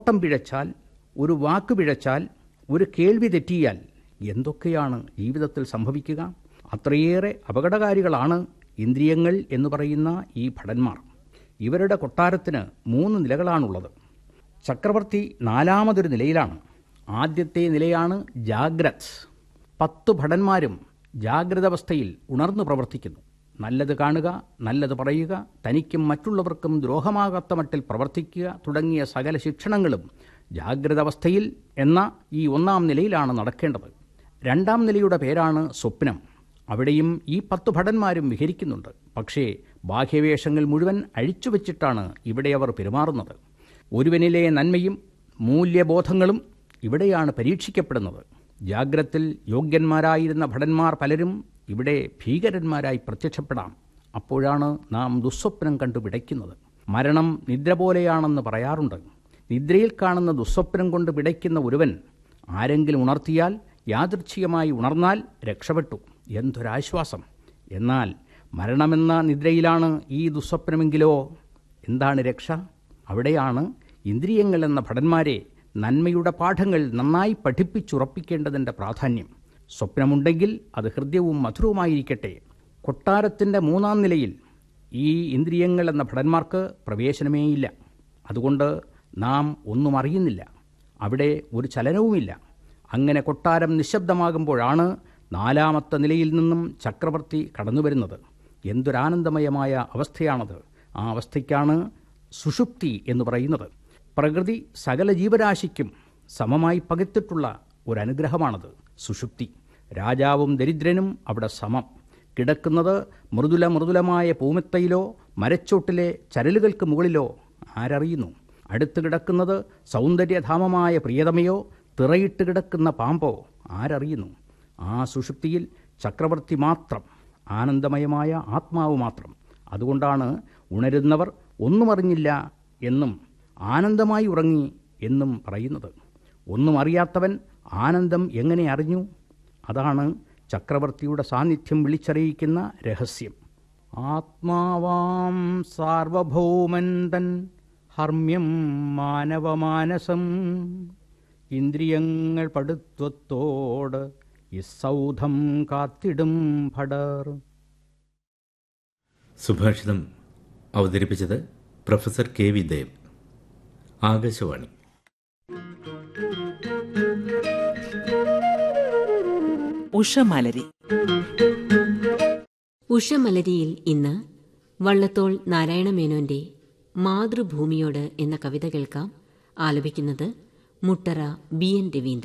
ഓട്ടം പിഴച്ചാൽ ഒരു വാക്ക് പിഴച്ചാൽ ഒരു കേൾവി തെറ്റിയാൽ എന്തൊക്കെയാണ് ജീവിതത്തിൽ സംഭവിക്കുക അത്രയേറെ അപകടകാരികളാണ് ഇന്ദ്രിയങ്ങൾ എന്ന് പറയുന്ന ഈ ഭടന്മാർ ഇവരുടെ കൊട്ടാരത്തിന് മൂന്ന് നിലകളാണുള്ളത് ചക്രവർത്തി നാലാമതൊരു നിലയിലാണ് ആദ്യത്തെ നിലയാണ് ജാഗ്രത് പത്ത് ഭടന്മാരും ജാഗ്രതാവസ്ഥയിൽ ഉണർന്നു പ്രവർത്തിക്കുന്നു നല്ലത് കാണുക നല്ലത് പറയുക തനിക്കും മറ്റുള്ളവർക്കും ദ്രോഹമാകാത്ത മട്ടിൽ പ്രവർത്തിക്കുക തുടങ്ങിയ സകല ശിക്ഷണങ്ങളും ജാഗ്രതാവസ്ഥയിൽ എന്ന ഈ ഒന്നാം നിലയിലാണ് നടക്കേണ്ടത് രണ്ടാം നിലയുടെ പേരാണ് സ്വപ്നം അവിടെയും ഈ പത്ത് ഭടന്മാരും വിഹരിക്കുന്നുണ്ട് പക്ഷേ ബാഹ്യവേഷങ്ങൾ മുഴുവൻ അഴിച്ചുവെച്ചിട്ടാണ് ഇവിടെ അവർ പെരുമാറുന്നത് ഒരുവനിലെ നന്മയും മൂല്യബോധങ്ങളും ഇവിടെയാണ് പരീക്ഷിക്കപ്പെടുന്നത് ജാഗ്രത്തിൽ യോഗ്യന്മാരായിരുന്ന ഭടന്മാർ പലരും ഇവിടെ ഭീകരന്മാരായി പ്രത്യക്ഷപ്പെടാം അപ്പോഴാണ് നാം ദുസ്വപ്നം കണ്ടു പിടയ്ക്കുന്നത് മരണം നിദ്ര പോലെയാണെന്ന് പറയാറുണ്ട് നിദ്രയിൽ കാണുന്ന ദുസ്വപ്നം കൊണ്ട് പിടയ്ക്കുന്ന ഒരുവൻ ആരെങ്കിലും ഉണർത്തിയാൽ യാദൃച്ഛികമായി ഉണർന്നാൽ രക്ഷപ്പെട്ടു എന്തൊരാശ്വാസം എന്നാൽ മരണമെന്ന നിദ്രയിലാണ് ഈ ദുസ്വപ്നമെങ്കിലോ എന്താണ് രക്ഷ അവിടെയാണ് ഇന്ദ്രിയങ്ങൾ എന്ന ഭടന്മാരെ നന്മയുടെ പാഠങ്ങൾ നന്നായി പഠിപ്പിച്ചുറപ്പിക്കേണ്ടതിൻ്റെ പ്രാധാന്യം സ്വപ്നമുണ്ടെങ്കിൽ അത് ഹൃദ്യവും മധുരവുമായിരിക്കട്ടെ കൊട്ടാരത്തിൻ്റെ മൂന്നാം നിലയിൽ ഈ ഇന്ദ്രിയങ്ങൾ എന്ന ഭടന്മാർക്ക് പ്രവേശനമേയില്ല അതുകൊണ്ട് നാം ഒന്നും അറിയുന്നില്ല അവിടെ ഒരു ചലനവുമില്ല അങ്ങനെ കൊട്ടാരം നിശബ്ദമാകുമ്പോഴാണ് നാലാമത്തെ നിലയിൽ നിന്നും ചക്രവർത്തി കടന്നുവരുന്നത് എന്തൊരാനന്ദമയമായ അവസ്ഥയാണത് ആ അവസ്ഥയ്ക്കാണ് സുഷുപ്തി എന്ന് പറയുന്നത് പ്രകൃതി സകല ജീവരാശിക്കും സമമായി പകത്തിട്ടുള്ള ഒരു അനുഗ്രഹമാണത് സുഷുപ്തി രാജാവും ദരിദ്രനും അവിടെ സമം കിടക്കുന്നത് മൃദുല മൃദുലമായ പൂമെത്തയിലോ മരച്ചോട്ടിലെ ചരലുകൾക്ക് മുകളിലോ ആരറിയുന്നു അടുത്ത് കിടക്കുന്നത് സൗന്ദര്യധാമമായ പ്രിയതമയോ തിറയിട്ട് കിടക്കുന്ന പാമ്പോ ആരറിയുന്നു ആ സുഷുപ്തിയിൽ ചക്രവർത്തി മാത്രം ആനന്ദമയമായ ആത്മാവ് മാത്രം അതുകൊണ്ടാണ് ഉണരുന്നവർ ഒന്നും അറിഞ്ഞില്ല എന്നും ആനന്ദമായി ഉറങ്ങി എന്നും പറയുന്നത് ഒന്നും അറിയാത്തവൻ ആനന്ദം എങ്ങനെ അറിഞ്ഞു അതാണ് ചക്രവർത്തിയുടെ സാന്നിധ്യം വിളിച്ചറിയിക്കുന്ന രഹസ്യം ആത്മാവാം സാർവഭൗമൻ തൻ ഹർമ്മ്യം മാനവമാനസം ഇന്ദ്രിയങ്ങൾ പടുത്വത്തോട് ഇസൗധം കാത്തിടും ഭടർ സുഭാഷിതം അവതരിപ്പിച്ചത് professor K V Dev Akashvani Ushamalari ഉഷമലരിയിൽ ഇന്ന് വള്ളത്തോൾ നാരായണമേനോന്റെ മാതൃഭൂമിയോട് എന്ന കവിത കേൾക്കാം ആലപിക്കുന്നത് മുട്ടറ ബി എൻ രവീന്ദ്രൻ